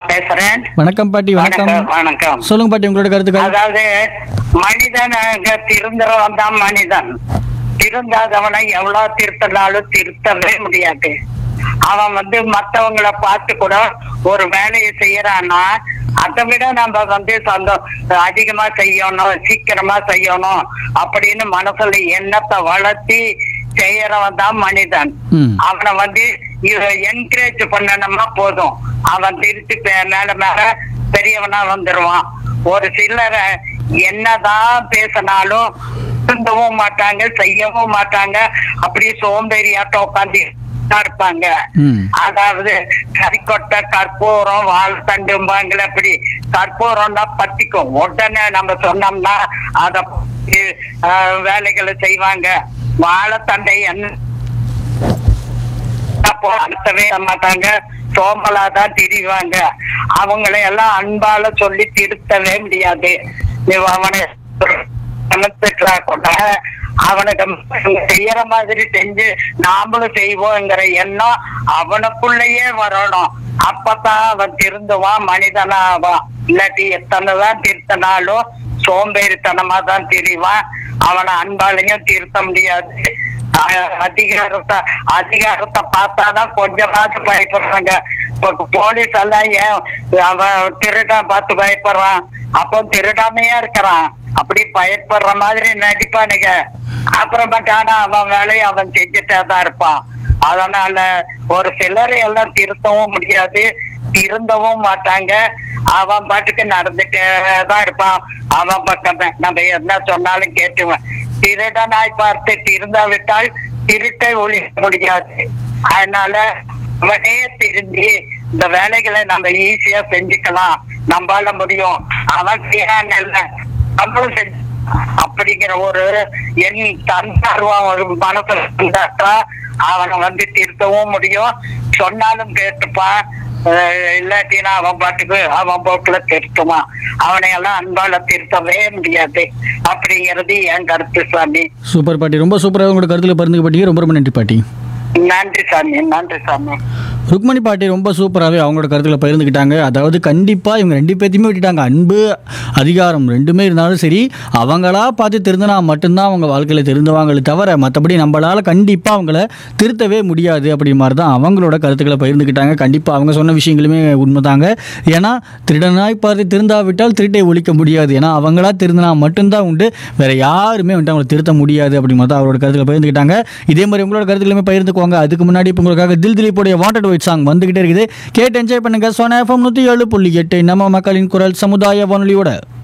பேசுறேன் வணக்கம் பாட்டி வணக்கம் வணக்கம் வணக்கம் சொல்லுங்க பாட்டி உங்களோட கருத்துக்கள் அதாவது மனிதன் அங்க திருந்துறவன் தான் மனிதன் திருந்தாதவனை எவ்வளவு திருத்தினாலும் திருத்தவே முடியாது அவன் வந்து மத்தவங்களை பார்த்து கூட ஒரு வேலையை செய்யறான்னா அதை விட நம்ம வந்து சந்தோ அதிகமா செய்யணும் சீக்கிரமா செய்யணும் அப்படின்னு மனசுல எண்ணத்தை வளர்த்தி செய்யறவன் தான் மனிதன் ம் அவனை வந்து என்கரேஜ் பண்ணணுமா போதும் அவன் திருத்தி பே- மேல மேல பெரியவனா வந்துருவான் ஒரு சிலரை என்னதான் பேசினாலும் திருந்தவும் மாட்டாங்க செய்யவும் மாட்டாங்க அப்படியே சோம்பேறியாட்டம் உட்காந்து இருப்பாங்க ம் அதாவது கறிக்கொட்டை கற்பூரம் வாழ்த்தண்டும்பாங்களே அப்படி கற்பூரம்னா பத்திக்கும் உடனே நம்ம சொன்னோம்னா அத அஹ், வேலைகளை செய்வாங்க வாழைத்தண்டை என்ன அப்போ அழுத்தவே மாட்டாங்க சோம்பலா தான் திரிவாங்க அவங்களை எல்லாம் அன்பால சொல்லி திருத்தவே முடியாது நீ அவனை மனசுட்டா கூட அவனுக்கு செய்யற மாதிரி செஞ்சு நாமளும் செய்வோங்கிற எண்ணம் அவனுக்குள்ளேயே வரணும் அப்பதான் அவன் திருந்துவான் மனிதனா ஆவான் இல்லாட்டி எத்தனைதான் திருத்தினாலும் சோம்பேறித்தனமா தான் திரிவான் அவனை அன்பாலையும் திருத்த முடியாது அஹ் அதிகாரத்தை அதிகாரத்தை பார்த்தாதான் கொஞ்சமாவது பயப்படுறாங்க இப்ப போலீஸ் எல்லாம் ஏன் அவன் திருடன் பார்த்து பயப்படுறான் அப்போ திருடாமையா இருக்கிறான் அப்படி பயப்படுற மாதிரி நடிப்பானுங்க அப்புறமேட்டு ஆனா அவன் வேலையை அவன் செஞ்சுட்டே தான் இருப்பான் அதனால ஒரு சிலரை எல்லாம் திருத்தவும் முடியாது திருந்தவும் மாட்டாங்க அவன் பாட்டுக்கு நடந்துட்டே தான் இருப்பான் அவன் பக்கமே நம்ம என்ன சொன்னாலும் கேட்டுவேன் திருடனாய் பார்த்து திருந்தாவிட்டால் திருட்டை ஒழிக்க முடியாது அதனால அவனே திருந்தி இந்த வேலைகளை நம்ம ஈஸியா செஞ்சுக்கலாம் நம்மளால முடியும் அவன் செய்யறான் இல்ல நம்மளும் செஞ்சு அப்படிங்கிற ஒரு என் தன்னார்வம் ஒரு மனசுல இருந்தாக்கா அவனை வந்து திருத்தவும் முடியும் சொன்னாலும் கேட்டுப்பான் அஹ் இல்லாட்டினா அவன் பாட்டுக்கு அவன் போக்குல திருத்துவான் அவனை எல்லாம் அன்பால திருத்தவே முடியாது அப்படிங்கிறது என் கருத்து சாமி சூப்பர் பாட்டி ரொம்ப சூப்பராக உங்களோட கருத்துல பருந்து பாட்டி ரொம்ப ரொம்ப நன்றி பாட்டி நன்றி சாமி நன்றி சாமி ருக்மணி பாட்டி ரொம்ப சூப்பராகவே அவங்களோட கருத்துக்களை பகிர்ந்துக்கிட்டாங்க அதாவது கண்டிப்பாக இவங்க ரெண்டு பேர்த்தையுமே விட்டுட்டாங்க அன்பு அதிகாரம் ரெண்டுமே இருந்தாலும் சரி அவங்களா பார்த்து திருந்தினா மட்டும்தான் அவங்க வாழ்க்கையில் திருந்துவாங்களே தவிர மற்றபடி நம்மளால் கண்டிப்பாக அவங்கள திருத்தவே முடியாது அப்படி மாதிரி தான் அவங்களோட கருத்துக்களை பகிர்ந்துக்கிட்டாங்க கண்டிப்பாக அவங்க சொன்ன விஷயங்களுமே உண்மைதாங்க ஏன்னா திருடனாய் பார்த்து திருந்தாவிட்டால் திருட்டை ஒழிக்க முடியாது ஏன்னா அவங்களா திருந்தினா மட்டும்தான் உண்டு வேற யாருமே வந்துட்டு அவங்களை திருத்த முடியாது அப்படி மாதிரி தான் அவரோட கருத்துக்களை பகிர்ந்துக்கிட்டாங்க இதே மாதிரி உங்களோட கருத்துக்களுமே பகிர்ந்துக்குவாங்க அதுக்கு முன்னாடி இப்போ உங்களுக்காக தில் திலீப்புடைய வாண்டட் ஒயிட் சாங் வந்துகிட்டே இருக்குது கேட்டு என்ஜாய் பண்ணுங்க சோனா எஃப்எம் நூற்றி ஏழு புள்ளி எட்டு நம்ம மக்களின் குரல் சமுதாய வானொலியோட